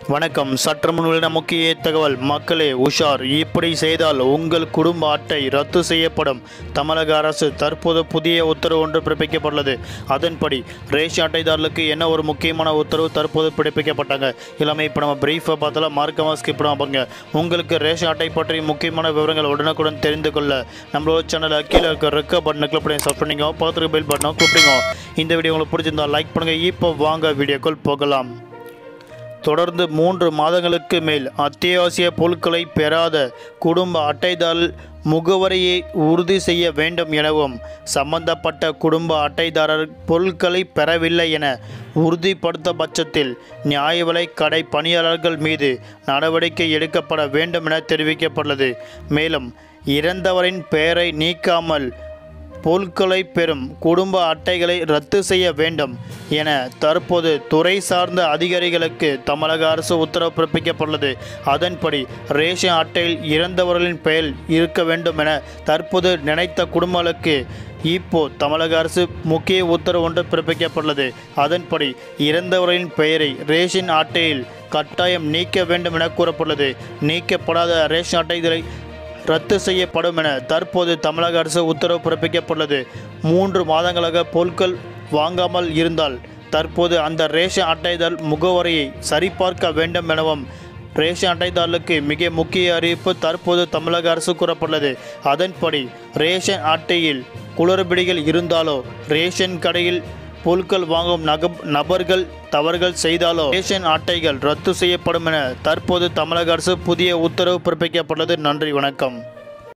வணக்கம் சற்று முன் வெளியான முக்கிய தகவல் மக்களே உஷார் இப்படி செய்தால் உங்கள் குடும்ப அட்டை ரத்து செய்யப்படும் தமிழக அரசு தற்போது புதிய உத்தரவு ஒன்று பிறப்பிக்கப்பட்டுள்ளது அதன்படி ரேஷன் அட்டைதாரர்களுக்கு என்ன ஒரு முக்கியமான உத்தரவு தற்போது பிறப்பிக்கப்பட்டாங்க எல்லாமே இப்போ நம்ம பிரீஃபாக பார்த்தாலும் மார்க்கமாக ஸ்கிப் பண்ணாமங்க உங்களுக்கு ரேஷன் அட்டை பற்றி முக்கியமான விவரங்கள் உடனுக்குடன் தெரிந்து கொள்ள நம்மளோட சேனலை கீழே இருக்க ரெக்க பட்டனை கிளிக் பண்ணி சப் பண்ணிங்க பார்த்துருக்க பெல் பட்டனை கூப்பிடுங்க இந்த வீடியோ உங்களுக்கு பிடிச்சிருந்தா லைக் பண்ணுங்கள் இப்போ வாங்க வீடியோக்குள் போகலாம் தொடர்ந்து மூன்று மாதங்களுக்கு மேல் அத்தியாவசிய பொருட்களை பெறாத குடும்ப அட்டைதாரர் முகவரியை உறுதி செய்ய வேண்டும் எனவும் சம்பந்தப்பட்ட குடும்ப அட்டைதாரர் பொருட்களை பெறவில்லை என உறுதிப்படுத்த பட்சத்தில் நியாய விலைக் கடை பணியாளர்கள் மீது நடவடிக்கை எடுக்கப்பட வேண்டும் என தெரிவிக்கப்பட்டுள்ளது மேலும் இறந்தவரின் பெயரை நீக்காமல் பொருட்களை பெறும் குடும்ப அட்டைகளை ரத்து செய்ய வேண்டும் என தற்போது துறை சார்ந்த அதிகாரிகளுக்கு தமிழக அரசு உத்தரவு பிறப்பிக்கப்பட்டுள்ளது அதன்படி ரேஷன் அட்டையில் இறந்தவர்களின் பெயர் இருக்க வேண்டும் என தற்போது நினைத்த குடும்பங்களுக்கு இப்போ தமிழக அரசு முக்கிய உத்தரவு ஒன்று பிறப்பிக்கப்பட்டுள்ளது அதன்படி இறந்தவர்களின் பெயரை ரேஷன் அட்டையில் கட்டாயம் நீக்க வேண்டும் என கூறப்பட்டுள்ளது நீக்கப்படாத ரேஷன் அட்டைகளை ரத்து செய்யப்படும் என தற்போது தமிழக அரசு உத்தரவு பிறப்பிக்கப்பட்டுள்ளது மூன்று மாதங்களாக பொருட்கள் வாங்காமல் இருந்தால் தற்போது அந்த ரேஷன் அட்டைதார் முகவரியை சரிபார்க்க வேண்டும் எனவும் ரேஷன் அட்டைதாரர்களுக்கு மிக முக்கிய அறிவிப்பு தற்போது தமிழக அரசு கூறப்பட்டுள்ளது அதன்படி ரேஷன் அட்டையில் குளறுபடிகள் இருந்தாலோ ரேஷன் கடையில் பொருட்கள் வாங்கும் நக நபர்கள் தவறுகள் செய்தாலோ ரேஷன் அட்டைகள் ரத்து செய்யப்படும் என தற்போது தமிழக அரசு புதிய உத்தரவு பிறப்பிக்கப்பட்டுள்ளது நன்றி வணக்கம்